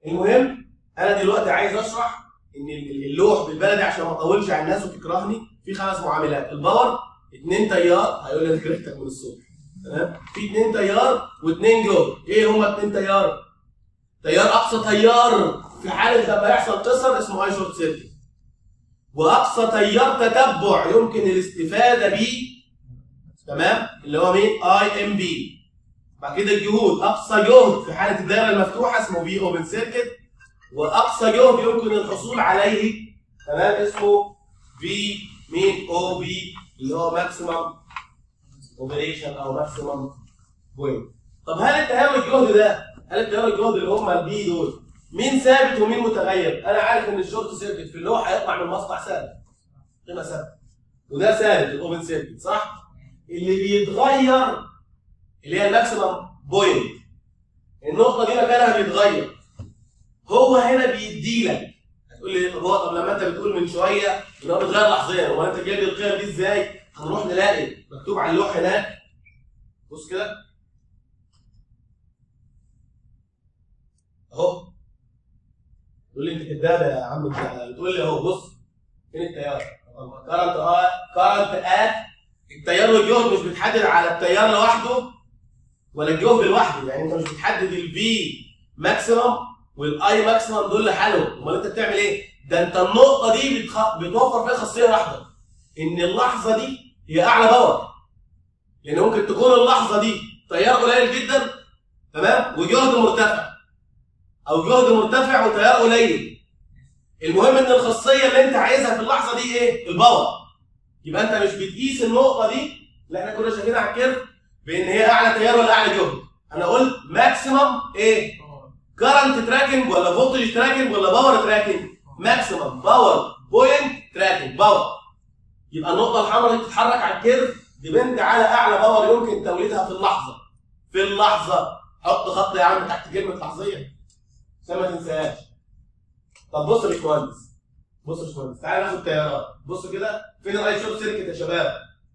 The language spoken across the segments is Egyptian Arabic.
المهم انا دلوقتي عايز اشرح ان اللوح بالبلدي عشان ما اطولش على الناس وتكرهني في خمس معاملات الباور اثنين تيار هيقول لي انا كرهتك من الصبح تمام في اثنين تيار واثنين جهد ايه هما اثنين تيار تيار اقصى تيار في حاله لما يحصل قصر اسمه اي شورت سيركت واقصى تيار تتبع يمكن الاستفاده بيه تمام اللي هو مين اي ام بي بعد كده الجهود اقصى جهد في حاله الدائره المفتوحه اسمه بي اوبن سيركت واقصى جهد يمكن الحصول عليه تمام اسمه في مين او بي اللي هو ماكسيمم اوبريشن او ماكسيمم بوينت طب هل التيار الجهد ده هل التيار الجهد اللي هم البي دول مين ثابت ومين متغير؟ انا عارف ان الشورت سيركت في اللوحه هيطلع من المصنع ثابت قيمه ثابته وده ثابت الاوبن سيركت صح؟ اللي بيتغير اللي هي الماكسيمم بوينت النقطه دي مكانها بيتغير هو هنا بيدي لك هتقول لي طب هو طب لما انت بتقول من شويه ان هو بيتغير لحظيا هو انت جايب القيم دي ازاي؟ هنروح نلاقي مكتوب على اللوح هناك بص كده اهو تقول لي انت كداب يا عم انت تقول لي اهو بص فين التيار؟ كارنت اه كارنت ات التيار والجهد مش بتحدد على التيار لوحده ولا الجهد لوحده يعني انت مش بتحدد الفي ماكسيمم والاي ماكسيمم دول لحالهم امال انت بتعمل ايه؟ ده انت النقطه دي بتخ... بتوفر فيها خاصيه واحده ان اللحظه دي هي اعلى باور لان ممكن تكون اللحظه دي تيار قليل جدا تمام وجهد مرتفع او جهد مرتفع وتيار قليل المهم ان الخاصيه اللي انت عايزها في اللحظه دي ايه؟ الباور يبقى انت مش بتقيس النقطه دي اللي احنا كنا شايفينها على الكيرف بان هي اعلى تيار ولا اعلى جهد انا قلت ماكسيمم ايه؟ كرنت تراكنج ولا فولتج تراكنج ولا باور تراكنج؟ ماكسيمم باور بوينت تراكنج باور يبقى النقطه الحمراء دي بتتحرك على الكيرف ديبند على اعلى باور يمكن توليدها في اللحظه في اللحظه حط خط يا عم تحت كلمه لحظيه عشان ما تنساهاش طب بص يا باشمهندس بص يا باشمهندس تعالى ناخد تيارات بص كده فين الاي شورت سيركت يا شباب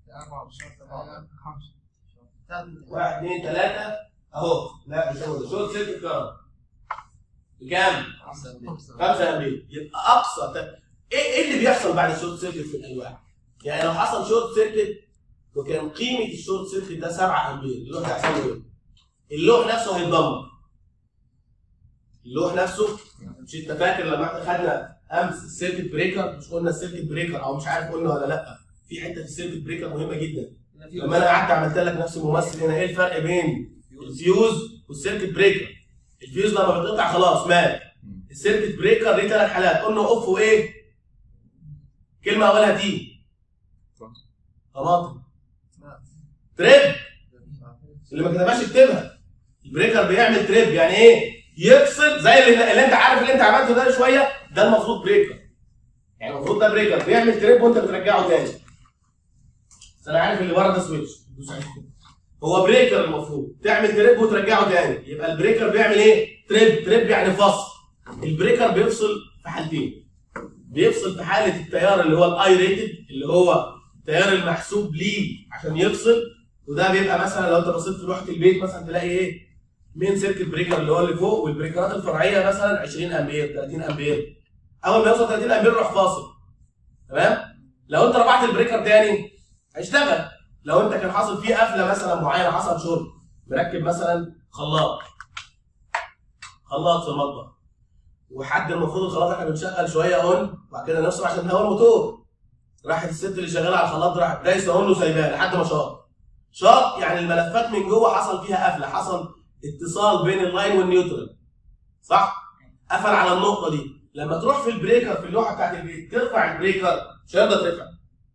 واحد اثنين ثلاثة اهو لا مش هو ده شورت سيركت كارنت بكام؟ 5 امبير يبقى اقصى ت... ايه ايه اللي بيحصل بعد الشورت سيركت في الالواح؟ يعني لو حصل شورت سيركت وكان قيمة الشورت سيركت ده 7 امبير اللوح ده هيحصل له ايه؟ اللوح نفسه هيتدمر اللوح نفسه مش انت فاكر لما احنا خدنا امس السيركت بريكر مش قلنا السيركت بريكر او مش عارف قلنا ولا لا في حته في السيركت بريكر مهمه جدا لما انا قعدت عملت لك نفس الممثل هنا ايه الفرق بين الفيوز والسيركت بريكر الفيوز لما بيتقطع خلاص مات السيركت بريكر ليه ثلاث حالات قلنا اوف وايه كلمه اولها دي طماطم تريب اللي ما كتبهاش اكتبها البريكر بيعمل تريب يعني ايه يفصل زي اللي, اللي انت عارف اللي انت عملته ده شويه ده المفروض بريكر يعني المفروض ده بريكر بيعمل تريب وانت بترجعه تاني بس انا عارف اللي ورا ده سويتش دوس عليه. هو بريكر المفروض تعمل تريب وترجعه تاني يبقى البريكر بيعمل ايه تريب تريب يعني فصل البريكر بيفصل في حالتين بيفصل في حاله التيار اللي هو الاي ريتد اللي هو التيار المحسوب ليه عشان يفصل وده بيبقى مثلا لو انت بصيت في لوحه البيت مثلا تلاقي ايه مين سيركت بريكر اللي هو اللي فوق والبريكرات الفرعيه مثلا 20 امبير 30 امبير اول ما يوصل 30 امبير يروح فاصل تمام لو انت رفعت البريكر تاني هيشتغل لو انت كان حاصل فيه قفله مثلا معينه حصل شرب مركب مثلا خلاط خلاط في المطبخ وحد المفروض الخلاط احنا بنشغل شويه اون وبعد كده نفصل عشان هوا الموتور راحت الست اللي شغاله على الخلاط راحت دايسه اون وسايباه لحد ما شاط شاط يعني الملفات من جوه حصل فيها قفله حصل اتصال بين اللاين والنيوترال صح؟ قفل على النقطه دي لما تروح في البريكر في اللوحه بتاعت البيت ترفع البريكر مش هيقدر يترفع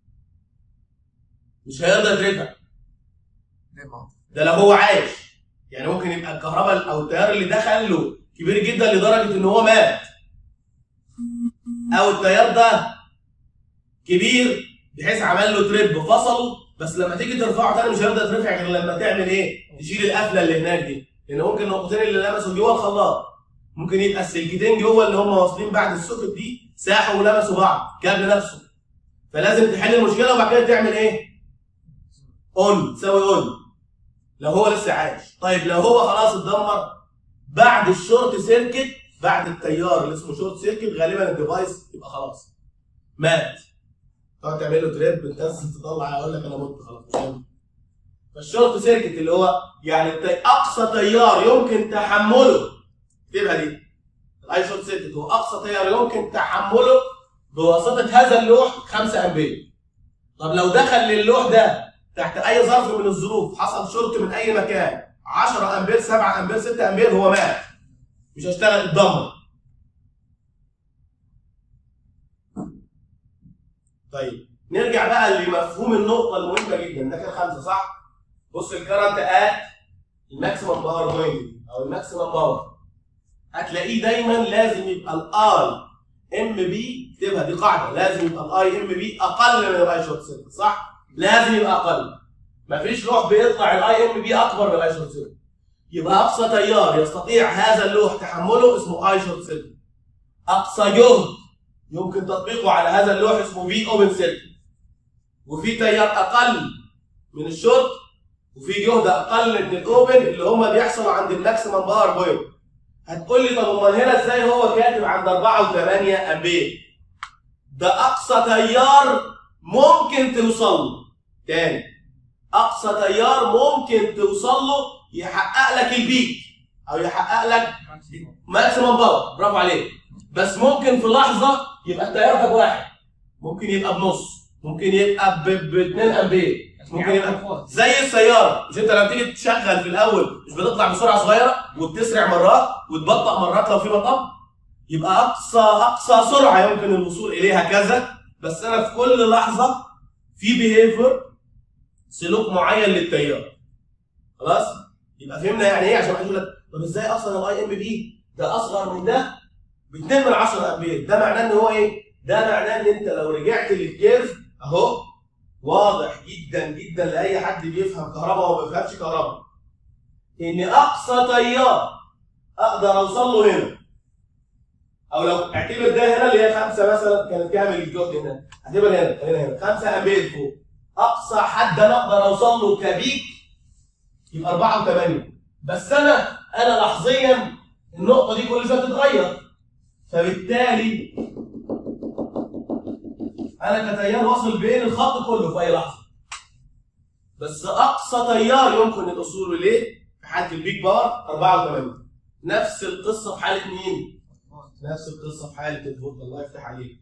مش هيقدر يترفع ده لو هو عايش يعني ممكن يبقى الكهرباء او التيار اللي دخل له كبير جدا لدرجه ان هو مات او التيار ده كبير بحيث عمل له تريب فصله بس لما تيجي ترفعه تاني مش هيقدر يترفع غير لما تعمل ايه؟ تشيل القفله اللي هناك دي لان ممكن النقطتين اللي لمسوا جوه الخلاط ممكن يبقى السلكتين جوه اللي هم واصلين بعد السوكت دي ساحوا ولمسوا بعض كابل نفسه فلازم تحل المشكله وبعد كده تعمل ايه؟ اون تساوي اون لو هو لسه عايش طيب لو هو خلاص اتدمر بعد الشورت سيركت بعد التيار اللي اسمه شورت سيركت غالبا الديفايس يبقى خلاص مات تقعد تعمل له تريب تنزل تطلع يقول لك انا مت خلاص مش هينفع. فالشورت سيركت اللي هو يعني التي... اقصى تيار يمكن تحمله اكتبها دي الاي شورت سيركت هو اقصى تيار يمكن تحمله بواسطه هذا اللوح 5 امبير طب لو دخل للوح ده تحت اي ظرف من الظروف حصل شورت من اي مكان 10 امبير 7 امبير 6 امبير هو مات مش هيشتغل اتدمر طيب نرجع بقى لمفهوم النقطة المهمة جدا ده كان خمسة صح؟ بص الكرنت ات الماكسيمم باور بوينت او الماكسيمم باور هتلاقيه دايما لازم يبقى الاي ام بي اكتبها دي قاعدة لازم يبقى الاي ام بي اقل من الاي شورت سيركت صح؟ لازم يبقى اقل مفيش لوح بيطلع الاي ام بي اكبر من الاي شورت سيركت يبقى اقصى تيار يستطيع هذا اللوح تحمله اسمه اي شورت سيركت اقصى جهد يمكن تطبيقه على هذا اللوح اسمه في اوبن سيركت وفي تيار اقل من الشورت وفي جهد اقل من الاوبن اللي هم بيحصلوا عند الماكسيمم باور بوينت هتقول لي طب امال هنا ازاي هو كاتب عند 4 و8 امبير ده اقصى تيار ممكن توصل له تاني اقصى تيار ممكن توصل له يحقق لك البيك او يحقق لك ماكسيمم باور برافو عليك بس ممكن في لحظه يبقى التيار ده بواحد ممكن يبقى بنص ممكن يبقى ب 2 امبير ممكن يبقى زي السياره مش انت لما تيجي تشغل في الاول مش بتطلع بسرعه صغيره وبتسرع مرات وتبطأ مرات لو في مطب يبقى اقصى اقصى سرعه يمكن الوصول اليها كذا بس انا في كل لحظه في بيهيفير سلوك معين للتيار خلاص يبقى فهمنا يعني ايه عشان واحد يقول لك طب ازاي اصلا الاي ام بي ده اصغر من ده ب 2 من 10 امبير ده معناه ان هو ايه؟ ده معناه ان انت لو رجعت للكيرف اهو واضح جدا جدا لاي حد بيفهم كهرباء وما بيفهمش كهرباء ان اقصى تيار اقدر اوصل له هنا او لو اعتبر ده هنا اللي هي خمسه مثلا كانت كامل الجهد هنا اعتبر هنا هنا هنا 5 امبير فوق اقصى حد انا اقدر اوصل له كبيك يبقى 4 و8 بس انا انا لحظيا النقطه دي كل شويه بتتغير فبالتالي انا كتيار واصل بين الخط كله في اي لحظه بس اقصى تيار يمكن الوصول اليه في حاله البيك باور 4 و8 نفس القصه في حاله مين؟ نفس القصه في حاله الفولت الله يفتح عليك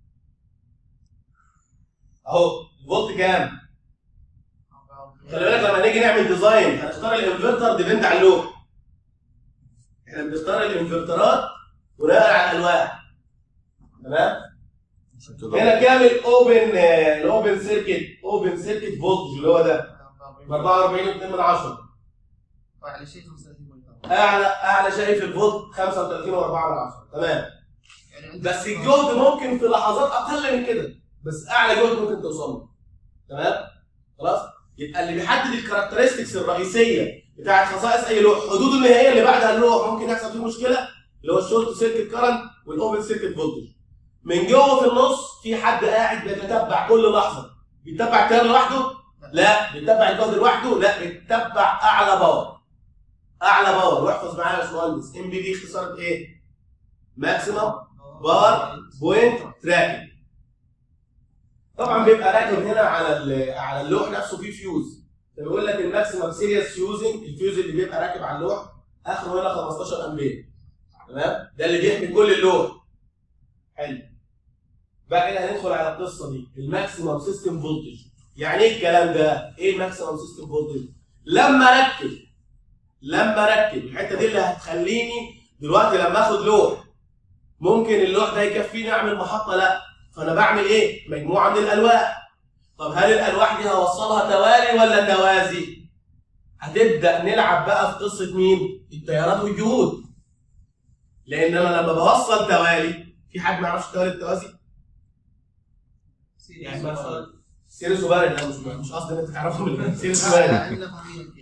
اهو الفولت كام؟ خلي بالك لما نيجي نعمل ديزاين هنختار الانفرتر ديبند على اللوح احنا بنختار الانفرترات بناء على الالواح تمام هنا كام الاوبن الاوبن سيركت اوبن سيركت فولتج اللي هو ده ب 44.2 من 10 على شيء 35 ملي اعلى اعلى شايف الفولت 35.4 من 10 تمام يعني عندك بس الجهد ممكن في لحظات اقل من كده بس اعلى جهد ممكن توصل له تمام خلاص يبقى اللي بيحدد الكاركترستكس الرئيسيه بتاعت خصائص اي لوح حدوده النهائيه اللي بعدها اللوح ممكن يحصل فيه مشكله اللي هو الشورت سيركت كرنت والاوبن سيركت فولتج من جوه في النص في حد قاعد بيتتبع كل لحظه بيتبع التيار لوحده لا بيتبع الجهد لوحده لا بيتبع اعلى باور اعلى باور واحفظ معايا يا باشمهندس ام بي دي اختصار ايه؟ ماكسيمم باور بوينت تراكنج طبعا بيبقى راكب هنا على ال- على اللوح نفسه فيه فيوز فبيقول لك الماكسيمم سيريس فيوزنج الفيوز اللي بيبقى راكب على اللوح اخره هنا 15 امبير تمام ده اللي بيحمي كل اللوح حلو بقى كده هندخل على القصه دي الماكسيمم سيستم فولتج يعني ايه الكلام ده؟ ايه الماكسيمم سيستم فولتج؟ لما اركب لما اركب الحته دي اللي هتخليني دلوقتي لما اخد لوح ممكن اللوح ده يكفيني اعمل محطه لا فانا بعمل ايه؟ مجموعه من الالواح طب هل الالواح دي هوصلها توالي ولا توازي؟ هتبدا نلعب بقى في قصه مين؟ التيارات والجهود لان انا لما بوصل توالي في حد ما يعرفش التوالي التوازي؟ يعني مثلا سيريس وبارد لا مش مش قصدي ان انت تعرفهم اللي سيريس وبارد عندنا فاهمين